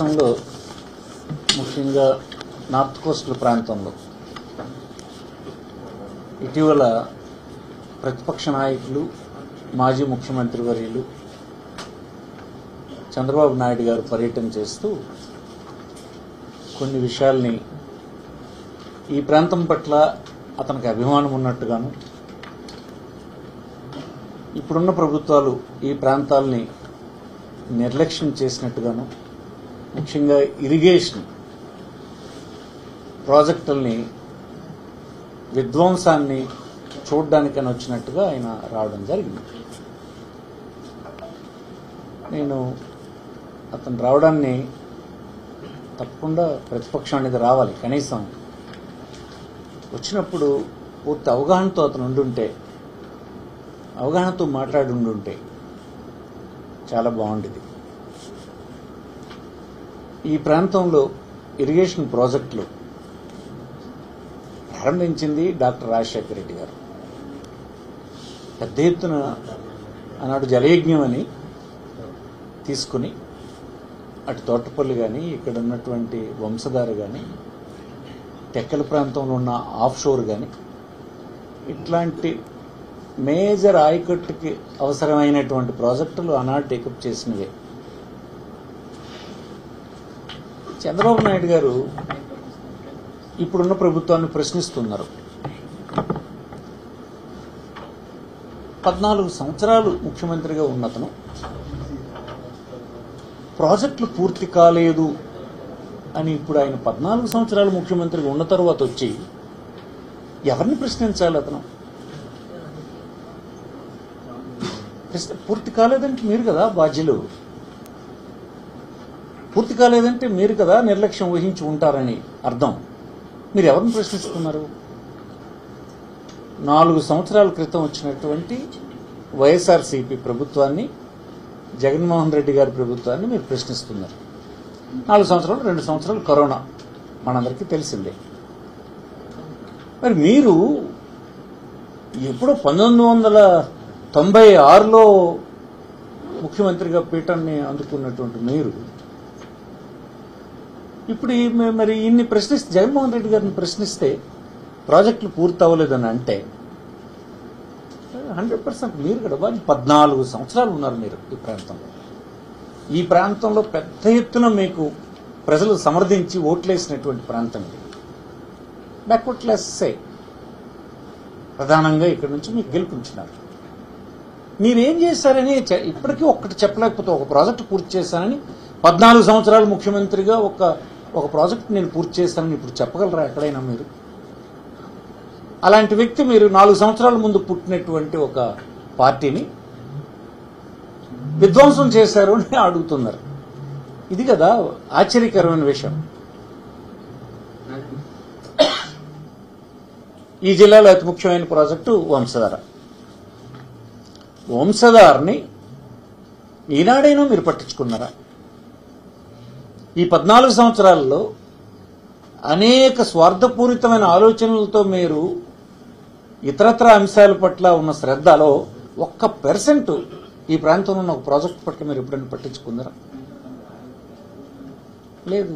రాష్ట్రంలో ముఖ్యంగా north coastal ప్రాంతంలో ఇటీవల ప్రతిపక్ష నాయకులు మాజీ ముఖ్యమంత్రి వర్యులు చంద్రబాబు నాయుడు గారు పర్యటన చేస్తూ కొన్ని విషయాల్ని ఈ ప్రాంతం పట్ల అతనికి అభిమానం ఉన్నట్టుగాను ఇప్పుడున్న ప్రభుత్వాలు ఈ ప్రాంతాల్ని నిర్లక్ష్యం చేసినట్టుగాను ముఖ్యంగా ఇరిగేషన్ ప్రాజెక్టుల్ని విధ్వంసాన్ని చూడడానికని వచ్చినట్టుగా ఆయన రావడం జరిగింది నేను అతను రావడాన్ని తప్పకుండా ప్రతిపక్షం అనేది రావాలి కనీసం వచ్చినప్పుడు పూర్తి అవగాహనతో అతను ఉండుంటే అవగాహనతో మాట్లాడి ఉండుంటే చాలా బాగుండేది ఈ ప్రాంతంలో ఇరిగేషన్ ప్రాజెక్టులు ప్రారంభించింది డాక్టర్ రాజశేఖర రెడ్డి గారు పెద్ద ఎత్తున ఆనాడు జలయజ్ఞం అని తీసుకుని అటు తోటపల్లి కానీ ఇక్కడ ఉన్నటువంటి వంశధార కానీ టెక్కల ప్రాంతంలో ఉన్న ఆఫ్ షోర్ కానీ ఇట్లాంటి మేజర్ ఆయకట్టుకి అవసరమైనటువంటి ప్రాజెక్టులు ఆనాడు టేకప్ చేసినవే చంద్రబాబు నాయుడు గారు ఇప్పుడున్న ప్రభుత్వాన్ని ప్రశ్నిస్తున్నారు పద్నాలుగు సంవత్సరాలు ముఖ్యమంత్రిగా ఉన్న అతను ప్రాజెక్టులు పూర్తి కాలేదు అని ఇప్పుడు ఆయన పద్నాలుగు సంవత్సరాలు ముఖ్యమంత్రిగా ఉన్న తర్వాత వచ్చి ఎవరిని ప్రశ్నించాలి అతను ప్రశ్న పూర్తి కాలేదంటే మీరు కదా బాధ్యులు పూర్తి కాలేదంటే మీరు కదా నిర్లక్ష్యం వహించి ఉంటారని అర్థం మీరు ఎవరిని ప్రశ్నిస్తున్నారు నాలుగు సంవత్సరాల క్రితం వచ్చినటువంటి వైఎస్ఆర్సీపీ ప్రభుత్వాన్ని జగన్మోహన్ రెడ్డి గారి ప్రభుత్వాన్ని మీరు ప్రశ్నిస్తున్నారు నాలుగు సంవత్సరాలు రెండు సంవత్సరాలు కరోనా మనందరికీ తెలిసిందే మరి మీరు ఎప్పుడో పంతొమ్మిది వందల తొంభై ఆరులో ముఖ్యమంత్రిగా పీఠాన్ని అందుకున్నటువంటి మీరు ఇప్పుడు ఈ మ- మరి ఇన్ని ప్రశ్నిస్తే జగన్మోహన్ రెడ్డి గారిని ప్రశ్నిస్తే ప్రాజెక్టులు పూర్తి అవ్వలేదని అంటే హండ్రెడ్ పర్సెంట్ మీరు కూడా వాళ్ళు పద్నాలుగు సంవత్సరాలు ఉన్నారు మీరు ఈ ప్రాంతంలో ఈ ప్రాంతంలో పెద్ద ఎత్తున మీకు ప్రజలు సమర్థించి ఓట్లేసినటువంటి ప్రాంతం ఇది బ్యాక్వర్డ్ క్లాసెసే ప్రధానంగా ఇక్కడ నుంచి మీకు గెలుపుంటున్నారు మీరేం చేశారని చె- ఇప్పటికీ ఒక్కటి చెప్పలేకపోతే ఒక ప్రాజెక్ట్ పూర్తి చేశానని పద్నాలుగు సంవత్సరాలు ముఖ్యమంత్రిగా ఒక ఒక ప్రాజెక్ట్ నేను పూర్తి చేశానని ఇప్పుడు చెప్పగలరా ఎక్కడైనా మీరు అలాంటి వ్యక్తి మీరు నాలుగు సంవత్సరాల ముందు పుట్టినటువంటి ఒక పార్టీని విధ్వంసం చేశారు అని అడుగుతున్నారు ఇది కదా ఆశ్చర్యకరమైన విషయం ఈ జిల్లాలో అతి ముఖ్యమైన ప్రాజెక్టు వంశధార వంశధారని ఈనాడైనా మీరు పట్టించుకున్నారా ఈ పద్నాలుగు సంవత్సరాల్లో అనేక స్వార్థపూరితమైన ఆలోచనలతో మీరు ఇతరత్ర అంశాల పట్ల ఉన్న శ్రద్ధలో ఒక్క పర్సెంట్ ఈ ప్రాంతంలో ఉన్న ఒక ప్రాజెక్ట్ పట్ల మీరు ఎప్పుడైనా పట్టించుకున్నారా లేదు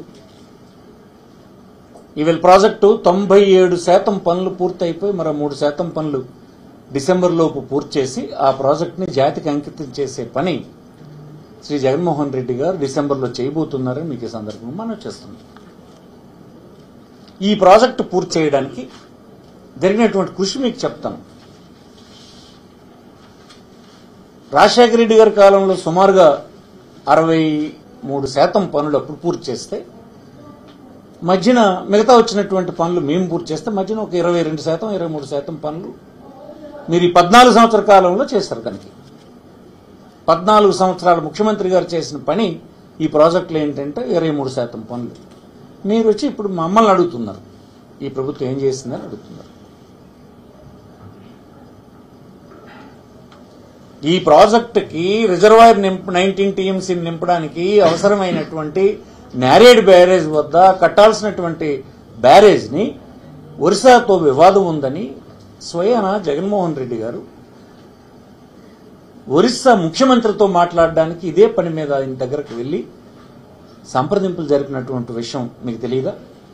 ఈవెల్ ప్రాజెక్టు తొంభై ఏడు శాతం పనులు పూర్తయిపోయి మరో మూడు శాతం పనులు డిసెంబర్ లోపు పూర్తి చేసి ఆ ప్రాజెక్ట్ని జాతికి అంకితం చేసే పని శ్రీ జగన్మోహన్ రెడ్డి గారు డిసెంబర్లో చేయబోతున్నారని మీకు ఈ సందర్భంగా మనం చేస్తున్నాం ఈ ప్రాజెక్టు పూర్తి చేయడానికి జరిగినటువంటి కృషి మీకు చెప్తాను రాజశేఖర రెడ్డి గారి కాలంలో సుమారుగా అరవై మూడు శాతం పనులు అప్పుడు పూర్తి చేస్తే మధ్యన మిగతా వచ్చినటువంటి పనులు మేము పూర్తి చేస్తే మధ్యన ఒక ఇరవై రెండు శాతం ఇరవై మూడు శాతం పనులు మీరు ఈ పద్నాలుగు సంవత్సరాల కాలంలో చేస్తారు కనుక పద్నాలుగు సంవత్సరాల ముఖ్యమంత్రి గారు చేసిన పని ఈ ప్రాజెక్టులు ఏంటంటే ఇరవై మూడు శాతం పనులు మీరు వచ్చి ఇప్పుడు మమ్మల్ని అడుగుతున్నారు ఈ ప్రభుత్వం ఏం చేసిందని అడుగుతున్నారు ఈ ప్రాజెక్టుకి రిజర్వాయర్ నింపు నైన్టీన్ టీఎంసీని నింపడానికి అవసరమైనటువంటి నేరేడ్ బ్యారేజ్ వద్ద కట్టాల్సినటువంటి బ్యారేజ్ని ఒరిస్సాతో వివాదం ఉందని స్వయాన జగన్మోహన్ రెడ్డి గారు ఒరిస్సా ముఖ్యమంత్రితో మాట్లాడడానికి ఇదే పని మీద ఆయన దగ్గరకు వెళ్ళి సంప్రదింపులు జరిపినటువంటి విషయం మీకు తెలియదా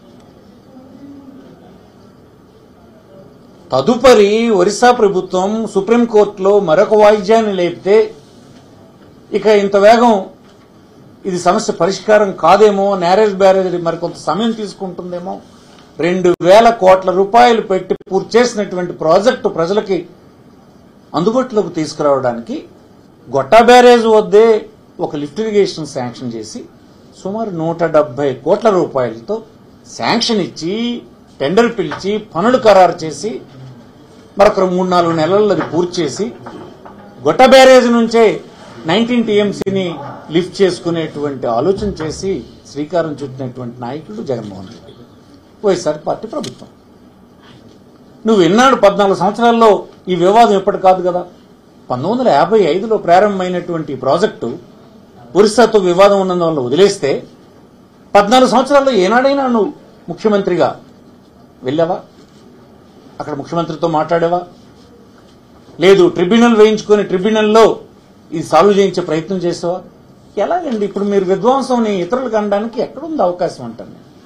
తదుపరి ఒరిస్సా ప్రభుత్వం సుప్రీంకోర్టులో మరొక వాయిద్యాన్ని లేపితే ఇక ఇంత వేగం ఇది సమస్య పరిష్కారం కాదేమో నేరేజ్ బ్యారేజ్ మరికొంత సమయం తీసుకుంటుందేమో రెండు వేల కోట్ల రూపాయలు పెట్టి పూర్తి చేసినటువంటి ప్రాజెక్టు ప్రజలకి అందుబాటులోకి తీసుకురావడానికి గొట్టా బ్యారేజ్ వద్దే ఒక లిఫ్ట్ ఇరిగేషన్ శాంక్షన్ చేసి సుమారు నూట డెబ్బై కోట్ల రూపాయలతో శాంక్షన్ ఇచ్చి టెండర్ పిలిచి పనులు ఖరారు చేసి మరొక మూడు నాలుగు నెలల్లో అది పూర్తి చేసి గొట్ట బ్యారేజ్ నుంచే నైన్టీన్ టీఎంసీని లిఫ్ట్ చేసుకునేటువంటి ఆలోచన చేసి శ్రీకారం చుట్టినటువంటి నాయకుడు జగన్మోహన్ రెడ్డి వైఎస్ఆర్ పార్టీ ప్రభుత్వం నువ్వు ఎన్నాడు పద్నాలుగు సంవత్సరాల్లో ఈ వివాదం ఎప్పటి కాదు కదా పంతొమ్మిది వందల యాభై ఐదులో ప్రారంభమైనటువంటి ఈ ప్రాజెక్టు ఒరిస్సాతో వివాదం ఉన్నందువల్ల వదిలేస్తే పద్నాలుగు సంవత్సరాల్లో ఏనాడైనా నువ్వు ముఖ్యమంత్రిగా వెళ్ళావా అక్కడ ముఖ్యమంత్రితో మాట్లాడావా లేదు ట్రిబ్యునల్ వేయించుకొని ట్రిబ్యునల్లో ఇది సాల్వ్ చేయించే ప్రయత్నం చేసావా ఎలాగండి ఇప్పుడు మీరు విధ్వంసం ఇతరులకు అనడానికి ఎక్కడుంది అవకాశం అంటాను నేను.